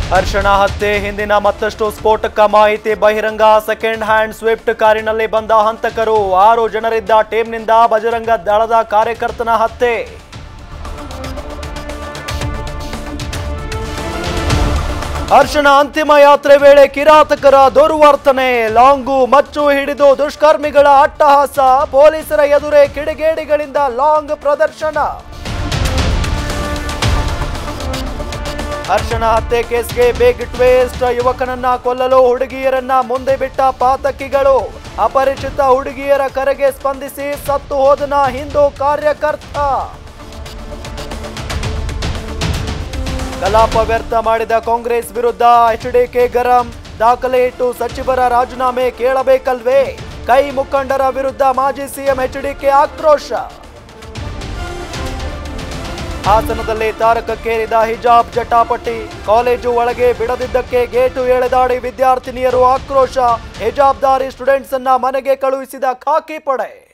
ಹರ್ಷಣ ಹತ್ಯೆ ಹಿಂದಿನ ಮತ್ತಷ್ಟು ಸ್ಫೋಟಕ ಮಾಹಿತಿ ಬಹಿರಂಗ ಸೆಕೆಂಡ್ ಹ್ಯಾಂಡ್ ಸ್ವಿಫ್ಟ್ ಕಾರಿನಲ್ಲಿ ಬಂದ ಹಂತಕರು ಆರು ಜನರಿದ್ದ ಟೀಮ್ನಿಂದ ಬಜರಂಗ ದಳದ ಕಾರ್ಯಕರ್ತನ ಹತ್ಯೆ ಹರ್ಷಣ ಅಂತಿಮ ಯಾತ್ರೆ ವೇಳೆ ಕಿರಾತಕರ ದುರ್ವರ್ತನೆ ಲಾಂಗು ಮಚ್ಚು ಹಿಡಿದು ದುಷ್ಕರ್ಮಿಗಳ ಅಟ್ಟಹಾಸ ಪೊಲೀಸರ ಎದುರೇ ಕಿಡಿಗೇಡಿಗಳಿಂದ ಲಾಂಗ್ ಪ್ರದರ್ಶನ ಹರ್ಷಣ ಹತ್ಯೆ ಕೇಸ್ಗೆ ಬಿಗ್ ಟ್ವೇಸ್ಟ್ ಯುವಕನನ್ನ ಕೊಲ್ಲಲು ಹುಡುಗಿಯರನ್ನ ಮುಂದೆ ಬಿಟ್ಟ ಪಾತಕಿಗಳು ಅಪರಿಚಿತ ಹುಡುಗಿಯರ ಕರೆಗೆ ಸ್ಪಂದಿಸಿ ಸತ್ತು ಹೋದನ ಹಿಂದೂ ಕಾರ್ಯಕರ್ತ ಕಲಾಪ ವ್ಯರ್ಥ ಮಾಡಿದ ಕಾಂಗ್ರೆಸ್ ವಿರುದ್ಧ ಎಚ್ಡಿಕೆ ಗರಂ ದಾಖಲೆ ಇಟ್ಟು ಸಚಿವರ ರಾಜೀನಾಮೆ ಕೇಳಬೇಕಲ್ವೇ ಕೈ ಮುಖಂಡರ ವಿರುದ್ಧ ಮಾಜಿ ಸಿಎಂ ಎಚ್ಡಿಕೆ ಆಕ್ರೋಶ ಹಾಸನದಲ್ಲಿ ತಾರಕಕ್ಕೇರಿದ ಹಿಜಾಬ್ ಜಟಾಪಟಿ ಕಾಲೇಜು ಒಳಗೆ ಬಿಡದಿದ್ದಕ್ಕೆ ಗೇಟು ಎಳೆದಾಡಿ ವಿದ್ಯಾರ್ಥಿನಿಯರು ಆಕ್ರೋಶ ಹಿಜಾಬ್ದಾರಿ ಸ್ಟೂಡೆಂಟ್ಸ್ ಅನ್ನ ಮನೆಗೆ ಕಳುಹಿಸಿದ ಖಾಕಿ ಪಡೆ